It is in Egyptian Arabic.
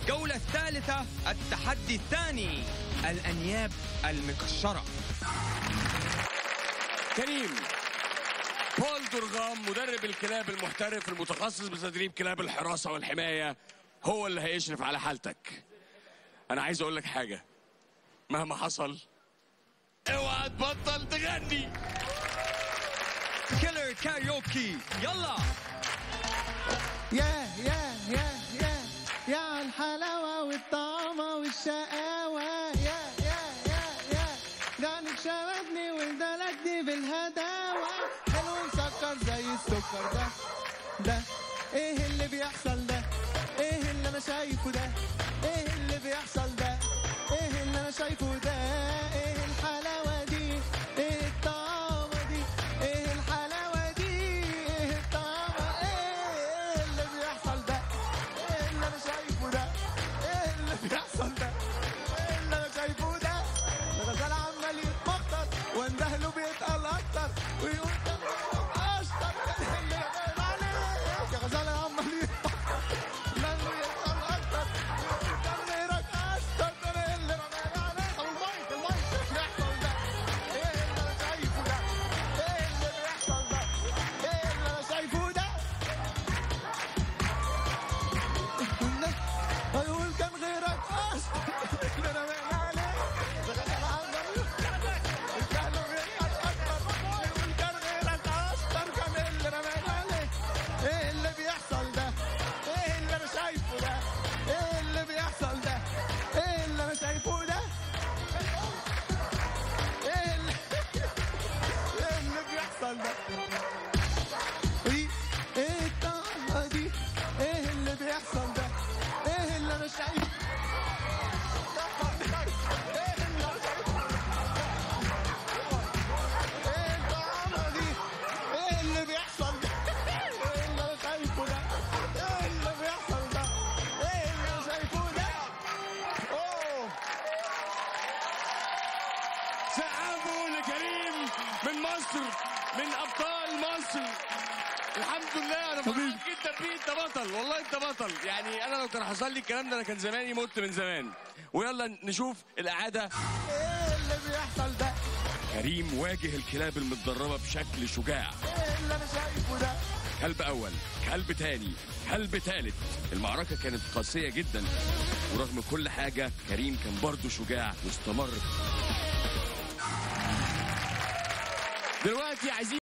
الجولة الثالثة التحدي الثاني الأنياب المكشرة كريم بول درغام مدرب الكلاب المحترف المتخصص بتدريب كلاب الحراسة والحماية هو اللي هيشرف على حالتك أنا عايز أقول لك حاجة مهما حصل اوعى تبطل تغني كيلر كاريوكي يلا يا يا يا يا يا على الحلاوة والطعمة والشقاوة يا يا يا يا جانك شبابني ودلكني بالهداوة حلو مسكر زي السكر ده ده ايه اللي بيحصل ده ايه اللي انا شايفه ده ايه اللي بيحصل ده ايه اللي انا شايفه ده ايه الحلاوة دي ايه الطعمة دي ايه الحلاوة دي ايه الطعمة ايه اللي بيحصل ده ايه اللي انا شايفه ده ايه اللي بيحصل ده ايه اللي انا شايفه ده الغزال عمال يتمخطر واندهله بيتقل اكتر ويقول كان غيرك اشطر كان اللي غير عليك يا غزال عمال يتمخطر واندهله يتقل اكتر ويقول كان غيرك اشطر كان اللي رماني عليك طب المايك المايك ايه اللي بيحصل ده ايه اللي انا شايفه ده ايه اللي بيحصل ده ايه اللي انا شايفه ده هيقول كان غيرك اشطر اللي رماني عليك الغزال عمال الجهل بيضحك اكتر يقول كان غيرك اشطر كان اللي رماني عليك ايه اللي بيحصل ده ايه اللي انا شايفه ده ايه اللي بيحصل ده ايه اللي انا شايفه ده ايه اللي ايه اللي بيحصل ده ايه ايه الطاقة دي ايه اللي بيحصل ده ايه اللي انا شايفه ايه اللي انا شايفه ايه الطعامة دي؟ ايه اللي بيحصل ده؟ ايه اللي انا شايفه ده؟ ايه اللي بيحصل ده؟ ايه اللي انا شايفه ده؟ اوه سقفوا لكريم من مصر من ابطال مصر الحمد لله انا فرحان جدا بيه انت بطل والله انت بطل يعني انا لو كان حصل لي الكلام ده انا كان زماني مت من زمان ويلا نشوف الاعاده ايه اللي بيحصل ده؟ كريم واجه الكلاب المتدربه بشكل شجاع ايه اللي انا شايفه ده؟ كلب اول كلب تاني كلب تالت المعركه كانت قاسيه جدا ورغم كل حاجه كريم كان برضه شجاع واستمر دلوقتي عايزين